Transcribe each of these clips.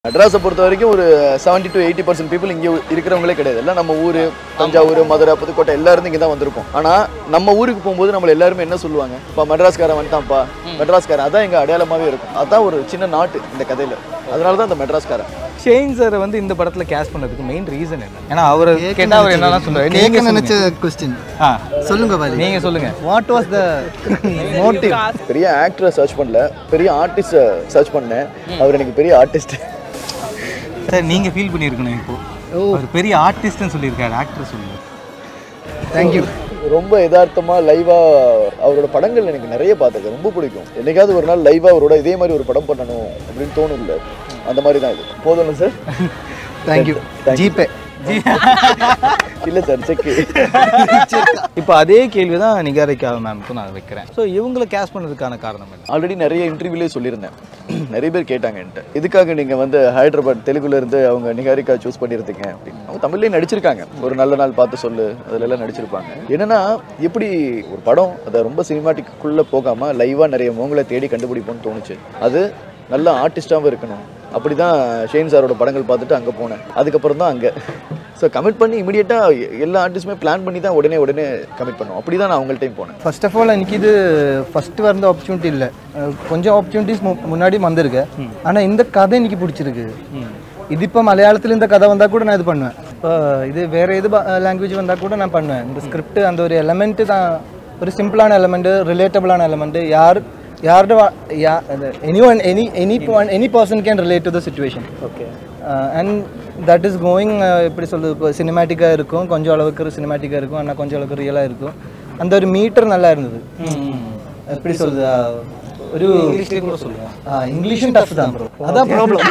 மெட்ராஸை பொறுத்த வரைக்கும் ஒரு seventy to eighty percent people இங்கே இருக்கிறவங்களே கிடையாது எல்லாம் நம்ம ஊர் தஞ்சாவூர் மதுரை புதுக்கோட்டை எல்லாரும் இங்கே தான் வந்திருக்கோம் ஆனால் நம்ம ஊருக்கு போகும்போது நம்மள எல்லாருமே என்ன சொல்லுவாங்க இப்போ மெட்ராஸ்காரன் வந்துட்டான்ப்பா மெட்ராஸ்காரன் அதான் எங்கள் அடையாளமாகவே இருக்கும் அதான் ஒரு சின்ன நாட்டு இந்த கதையில் அதனால தான் இந்த மெட்ராஸ்காரன் ஷெயின் சார் வந்து இந்த படத்துல கேஸ்ட் பண்ணதுக்கு மெயின் ரீசன் என்ன ஏன்னா அவர் கேட்டா அவர் என்னலாம் சொல்றாரு நீங்க கேட்க நினைச்ச சொல்லுங்க. கொஸ்டின் ஆ சொல்லுங்க பாலி நீங்க சொல்லுங்க வாட் வாஸ் த மோட்டிவ் பெரிய ஆக்டரை சர்ச் பண்ணல பெரிய ஆர்டிஸ்ட்டை சர்ச் பண்ணேன் அவர் எனக்கு பெரிய ஆர்டிஸ்ட் சார் நீங்க ஃபீல் பண்ணியிருக்கணும் இப்போ அவர் பெரிய ஆர்டிஸ்ட்னு சொல்லியிருக்காரு ஆக்டர் சொல்லுங்க தேங்க்யூ ரொம்ப யதார்த்தமா லைவா அவரோட படங்கள் எனக்கு நிறைய பார்த்துருக்கேன் ரொம்ப பிடிக்கும் என்னைக்காவது ஒரு நாள் லைவா அவரோட இதே மாதிரி ஒரு படம் பண்ணணும் அப்படின்னு தோணும் இல்லை அந்த மாதிரி தான் இது போதும் சார் தேங்க்யூ ஜிபே இல்லை சார் செக்கு இப்போ அதே கேள்வி தான் நிகாரிகா மேம்க்கு நான் வைக்கிறேன் ஸோ இவங்களை கேஸ்ட் பண்ணதுக்கான காரணம் என்ன ஆல்ரெடி நிறைய இன்டர்வியூலேயே சொல்லியிருந்தேன் நிறைய பேர் கேட்டாங்க என்கிட்ட எதுக்காக நீங்கள் வந்து ஹைதராபாத் தெலுங்குல இருந்து அவங்க நிகாரிகா சூஸ் பண்ணியிருந்தீங்க அப்படின்னு அவங்க தமிழ்லேயே நடிச்சிருக்காங்க ஒரு நல்ல நாள் பார்த்து சொல்லு அதுல எல்லாம் நடிச்சிருப்பாங்க என்னன்னா எப்படி ஒரு படம் அதை ரொம்ப சினிமாட்டிக்குள்ளே போகாமல் லைவாக நிறைய முகங்களை தேடி கண்டுபிடிப்போம்னு தோணுச்சு அது நல்ல ஆர்டிஸ்டாகவும் இருக்கணும் அப்படி தான் ஷேன் சாரோட படங்கள் பார்த்துட்டு அங்கே போனேன் அதுக்கப்புறம் தான் அங்கே ஸோ கமிட் பண்ணி இமீடியட்டாக எல்லா ஆர்டிஸ்ட்டுமே பிளான் பண்ணி தான் உடனே உடனே கமிட் பண்ணோம் அப்படி தான் நான் அவங்கள்ட்டையும் போனேன் ஃபர்ஸ்ட் ஆஃப் ஆல் எனக்கு இது ஃபர்ஸ்ட் வந்த ஆப்பர்ச்சுனிட்டி இல்லை அஹ் கொஞ்சம் ஆப்பர்ச்சுனிட்டிஸ் முன்னாடி வந்திருக்கு ஆனால் இந்த கதை எனக்கு பிடிச்சிருக்கு இது இப்போ மலையாளத்தில் இந்த கதை வந்தால் கூட நான் இது பண்ணுவேன் இப்போ இது வேறு எது லாங்குவேஜ் வந்தால் கூட நான் பண்ணுவேன் இந்த ஸ்கிரிப்ட் அந்த ஒரு எலமெண்ட்டு தான் ஒரு சிம்பிளான எலமெண்ட்டு ரிலேட்டபிளான எலமெண்ட்டு யார் யாரோட any one any any any person can relate to the situation okay and that is going எப்படி சொல்றது இப்போ சினிமேட்டிக்காக இருக்கும் கொஞ்சம் அளவுக்கு சினிமேட்டிக்காக இருக்கும் ஆனால் கொஞ்சம் அளவுக்கு ரியலாக இருக்கும் அந்த ஒரு மீட்டர் நல்லா இருந்தது எப்படி சொல்றது அஹ், ஒரு இங்கிலீஷ்லேயே கூட சொல்லுங்க ஆ, இங்கிலீஷும் டஃப் தான் ப்ரோ அதான் ப்ராப்ளம்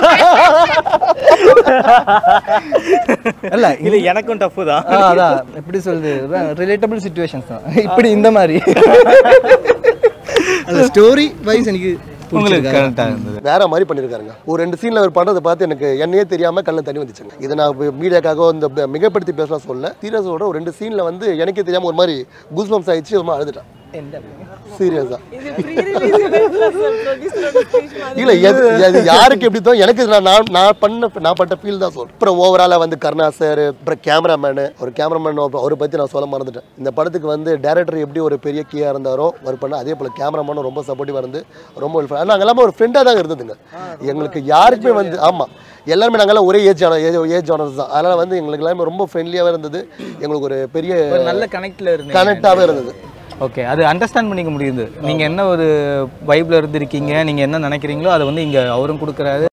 அல்ல இது எனக்கும் டஃப் தான் ஆ, அதான் எப்படி சொல்றது ரிலேட்டபிள் சுச்சுவேஷன்ஸ் தான் இப்படி இந்த மாதிரி அந்த ஸ்டோரி வைஸ் எனக்கு உங்களுக்கு கரெக்டாக இருந்தது வேற மாதிரி பண்ணியிருக்காருங்க ஒரு ரெண்டு சீன்ல அவர் பண்றதை பார்த்து எனக்கு என்னையே தெரியாம கண்ணு தண்ணி வந்துச்சுங்க இதை நான் மீடியாக்காக இந்த ப- மிகப்படுத்தி பேசலாம் சொல்ல சீரியஸோட ஒரு ரெண்டு சீன்ல வந்து எனக்கே தெரியாம ஒரு மாதிரி கூஸ்பம்ஸ் ஆயிடுச்சு ஒரு மாதிரி அழுதுட்டேன் சீரியஸா இல்ல எது அது யாருக்கு எப்படி தோணும் எனக்கு இது நான் நான் நான் பண்ண நான் பட்ட ஃபீல் தான் சொல்றேன் அப்புறம் ஓவராலா வந்து கருணா சார் அப்புறம் கேமராமேனு ஒரு கேமராமேன் அவரை பத்தி நான் சொல்ல மறந்துட்டேன் இந்த படத்துக்கு வந்து டேரக்டர் எப்படி ஒரு பெரிய கீயா இருந்தாரோ ஒர்க் பண்ண அதே போல கேமராமேனும் ரொம்ப சப்போர்ட்டிவா இருந்து ரொம்ப helpful. ஆனா நாங்கள் எல்லாமே ஒரு ஃப்ரெண்டாக தான் இருந்ததுங்க எங்களுக்கு யாருக்குமே வந்து ஆமா எல்லாருமே நாங்கெல்லாம் ஒரே ஏஜ் ஆன ஏஜ் ஏஜ் ஆனர்ஸ் தான் அதனால வந்து எங்களுக்கு எல்லாமே ரொம்ப ஃப்ரெண்ட்லியாகவே இருந்தது எங்களுக்கு ஒரு பெரிய ஒரு நல்ல கனெக்ட்ல இருந்தீங்க கனெக்டாகவே இருந்தது ஓகே அது அண்டர்ஸ்டாண்ட் பண்ணிக்க முடியுது நீங்க என்ன ஒரு வைப்ல இருந்திருக்கீங்க நீங்க என்ன நினைக்கிறீங்களோ அதை வந்து இங்க அவரும் கொடுக்குறாரு